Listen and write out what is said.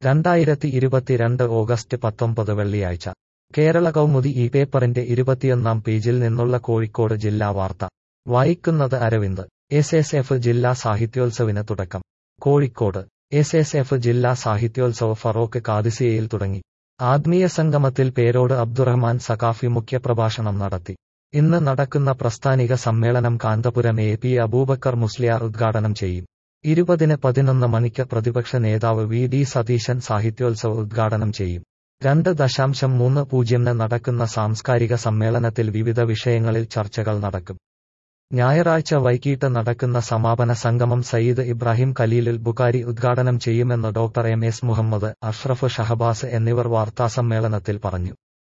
രണ്ടായിരത്തി ഇരുപത്തിരണ്ട് ഓഗസ്റ്റ് പത്തൊമ്പത് വെള്ളിയാഴ്ച കേരള കൗമുദി ഈ പേപ്പറിന്റെ ഇരുപത്തിയൊന്നാം പേജിൽ നിന്നുള്ള കോഴിക്കോട് ജില്ലാ വാർത്ത വായിക്കുന്നത് അരവിന്ദ് എസ് എസ് എഫ് ജില്ലാ സാഹിത്യോത്സവിന് തുടക്കം കോഴിക്കോട് എസ് എസ് എഫ് ജില്ലാ സാഹിത്യോത്സവ ഫറോക്ക് കാദിസിയയിൽ തുടങ്ങി ആത്മീയ സംഗമത്തിൽ പേരോട് അബ്ദുറഹ്മാൻ സഖാഫി മുഖ്യപ്രഭാഷണം നടത്തി ഇന്ന് നടക്കുന്ന പ്രസ്ഥാനിക സമ്മേളനം കാന്തപുരം എ പി അബൂബക്കർ മുസ്ലിയാർ ഉദ്ഘാടനം ചെയ്യും ഇരുപതിന് പതിനൊന്ന് മണിക്ക് പ്രതിപക്ഷ നേതാവ് വി ഡി സതീശൻ സാഹിത്യോത്സവ ഉദ്ഘാടനം ചെയ്യും രണ്ട് ദശാംശം മൂന്ന് പൂജ്യംന് നടക്കുന്ന സാംസ്കാരിക സമ്മേളനത്തിൽ വിവിധ വിഷയങ്ങളിൽ ചർച്ചകൾ നടക്കും ഞായറാഴ്ച വൈകിട്ട് നടക്കുന്ന സമാപന സംഗമം സയ്യിദ് ഇബ്രാഹിം ഖലീലുൽ ബുഖാരി ഉദ്ഘാടനം ചെയ്യുമെന്ന് doctor M S Muhammed Ashraf Shahabas എന്നിവർ വാർത്താസമ്മേളനത്തിൽ പറഞ്ഞു